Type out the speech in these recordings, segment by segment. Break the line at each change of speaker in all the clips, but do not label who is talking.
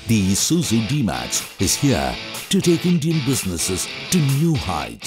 The Isuzu D-Max is here to take Indian businesses to new heights.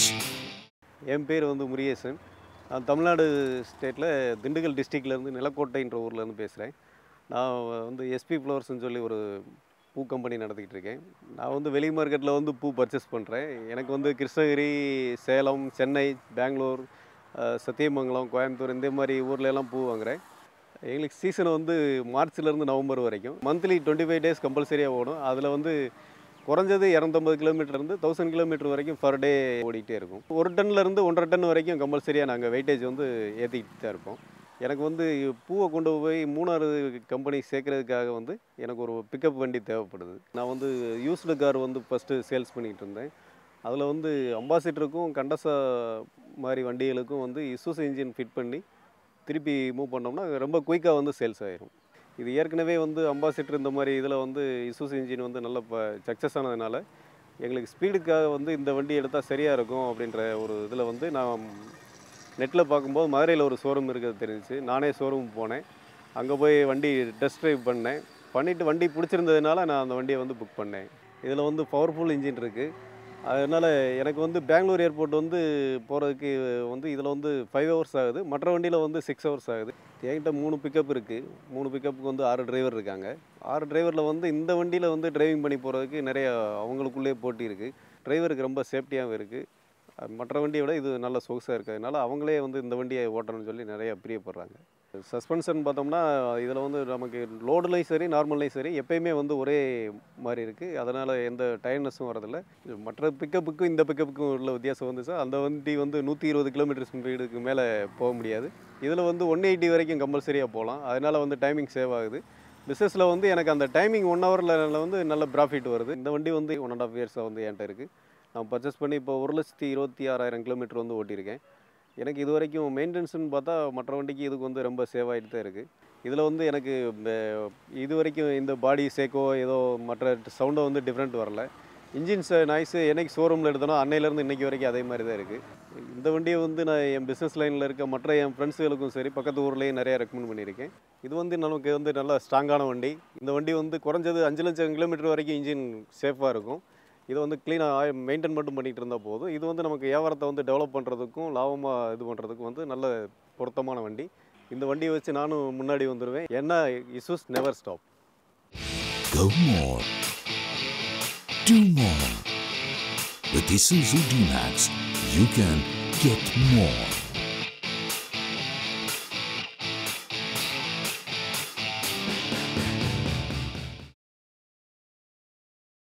என் பேர் வந்து முருகேசன் நான் தமிழ்நாடு ஸ்டேட்டில் திண்டுக்கல் டிஸ்ட்ரிக்ட்லேருந்து நிலக்கோட்டைன்ற ஊர்லேருந்து பேசுகிறேன் நான் வந்து எஸ்பி ஃப்ளவர்ஸ்னு சொல்லி ஒரு பூ கம்பெனி நடத்திக்கிட்டு இருக்கேன் நான் வந்து வெளி மார்க்கெட்டில் வந்து பூ பர்ச்சேஸ் பண்ணுறேன் எனக்கு வந்து கிருஷ்ணகிரி சேலம் சென்னை பெங்களூர் அஹ், சத்தியமங்கலம் கோயம்புத்தூர் இந்த மாதிரி ஊர்ல எல்லாம் பூ வாங்குறேன் எங்களுக்கு சீசன் வந்து மார்ச்லேருந்து நவம்பர் வரைக்கும் மந்த்லி டுவெண்ட்டி ஃபைவ் டேஸ் கம்பல்சரியாக ஓடும் அதில் வந்து குறைஞ்சது இரநூத்தம்பது கிலோமீட்டர்லேருந்து தௌசண்ட் கிலோமீட்டர் வரைக்கும் பர் டே ஓடிக்கிட்டே இருக்கும் ஒரு டன்லேருந்து ஒன்றரை டன் வரைக்கும் கம்பல்சரியாக நாங்கள் வெயிட்டேஜ் வந்து ஏற்றிக்கிட்டு தான் இருப்போம் எனக்கு வந்து பூவை கொண்டு போய் மூணாறு கம்பெனி சேர்க்கறதுக்காக வந்து எனக்கு ஒரு பிக்கப் வண்டி தேவைப்படுது நான் வந்து யூஸ்டு கார் வந்து ஃபஸ்ட்டு சேல்ஸ் பண்ணிக்கிட்டு இருந்தேன் அதில் வந்து அம்பாசிடருக்கும் கண்டசா மாதிரி வண்டிகளுக்கும் வந்து இசூஸ் இன்ஜின் ஃபிட் பண்ணி திருப்பி மூவ் பண்ணோம்னா ரொம்ப குயிக்காக வந்து சேல்ஸ் ஆயிரும் இது ஏற்கனவே வந்து அம்பாசிடர் இந்த மாதிரி இதில் வந்து இசூஸ் இன்ஜின் வந்து நல்ல இப்போ சக்ஸஸ் ஆனதுனால எங்களுக்கு ஸ்பீடுக்காக வந்து இந்த வண்டி எடுத்தால் சரியாக இருக்கும் அப்படின்ற ஒரு இதில் வந்து நான் நெட்டில் பார்க்கும்போது மதுரையில் ஒரு ஷோரூம் இருக்கிறது தெரிஞ்சுச்சு நானே ஷோரூம் போனேன் அங்கே போய் வண்டி டெஸ்ட் ட்ரைவ் பண்ணேன் பண்ணிவிட்டு வண்டி பிடிச்சிருந்ததுனால நான் அந்த வண்டியை வந்து புக் பண்ணேன் இதில் வந்து பவர்ஃபுல் இன்ஜின் இருக்குது அதனால் எனக்கு வந்து பெங்களூர் ஏர்போர்ட் வந்து போகிறதுக்கு வந்து இதில் வந்து ஃபைவ் ஹவர்ஸ் ஆகுது மற்ற வண்டியில் வந்து சிக்ஸ் ஹவர்ஸ் ஆகுது என்கிட்ட மூணு பிக்கப் இருக்குது மூணு பிக்கப்புக்கு வந்து ஆறு டிரைவர் இருக்காங்க ஆறு டிரைவரில் வந்து இந்த வண்டியில் வந்து டிரைவிங் பண்ணி போகிறதுக்கு நிறைய அவங்களுக்குள்ளே போட்டி இருக்குது டிரைவருக்கு ரொம்ப சேஃப்டியாகவும் இருக்குது மற்ற வண்டியை விட இது நல்ல சொகுசாக இருக்கிறதுனால அவங்களே வந்து இந்த வண்டியை ஓட்டணும்னு சொல்லி நிறைய பிரியப்படுறாங்க சஸ்பென்ஷன் பார்த்தோம்னா இதில் வந்து நமக்கு லோடுலையும் சரி நார்மல்லையும் சரி எப்பயுமே வந்து ஒரே மாதிரி இருக்குது அதனால் எந்த டயர்னஸும் வரதில்லை மற்ற பிக்கப்புக்கும் இந்த பிக்கப்புக்கும் உள்ள வித்தியாசம் வந்து சார் அந்த வண்டி வந்து நூற்றி இருபது கிலோமீட்டர் ஸ்பீடுக்கு மேலே போக முடியாது இதில் வந்து ஒன் எயிட்டி வரைக்கும் கம்பல்சரியாக போகலாம் அதனால் வந்து டைமிங் சேவ் ஆகுது பிஸ்னஸில் வந்து எனக்கு அந்த டைமிங் ஒன் ஹவரில் வந்து நல்ல ப்ராஃபிட் வருது இந்த வண்டி வந்து ஒன் அண்ட் ஆஃப் இயர்ஸாக வந்து என்கிட்ட இருக்குது நான் பர்ச்சேஸ் பண்ணி இப்போ ஒரு லட்சத்தி இருபத்தி ஆறாயிரம் கிலோமீட்டர் வந்து ஓட்டியிருக்கேன் எனக்கு இது வரைக்கும் மெயின்டெனன்ஸ்னு பார்த்தா மற்ற வண்டிக்கு இதுக்கு வந்து ரொம்ப சேவ் ஆகிட்டு தான் இருக்குது இதில் வந்து எனக்கு இந்த இது வரைக்கும் இந்த பாடி சேக்கோ ஏதோ மற்ற சவுண்டை வந்து டிஃப்ரெண்ட் வரல இன்ஜின்ஸ் நாய்ஸு என்னைக்கு ஷோரூமில் எடுத்தனோ அன்னையிலேருந்து இன்றைக்கி வரைக்கும் அதே மாதிரி தான் இருக்குது இந்த வண்டியை வந்து நான் என் பிஸ்னஸ் லைனில் இருக்க மற்ற என் ஃப்ரெண்ட்ஸுகளுக்கும் சரி பக்கத்து ஊர்லேயும் நிறைய ரெக்கமெண்ட் பண்ணியிருக்கேன் இது வந்து நமக்கு வந்து நல்ல ஸ்ட்ராங்கான வண்டி இந்த வண்டி வந்து குறைஞ்சது அஞ்சு லட்சம் கிலோமீட்டர் வரைக்கும் இன்ஜின் சேஃபாக இருக்கும் இதை வந்து க்ளீனாக மெயின்டைன் மட்டும் பண்ணிகிட்டு இருந்தால் போதும் இது வந்து நமக்கு வியாபாரத்தை வந்து டெவலப் பண்ணுறதுக்கும் லாபமாக இது பண்ணுறதுக்கும் வந்து நல்ல பொருத்தமான வண்டி இந்த வண்டியை வச்சு நானும் முன்னாடி வந்துடுவேன் ஏன்னா issues never stop
Go more. Do more. With Isuzu D-Max, you can get more.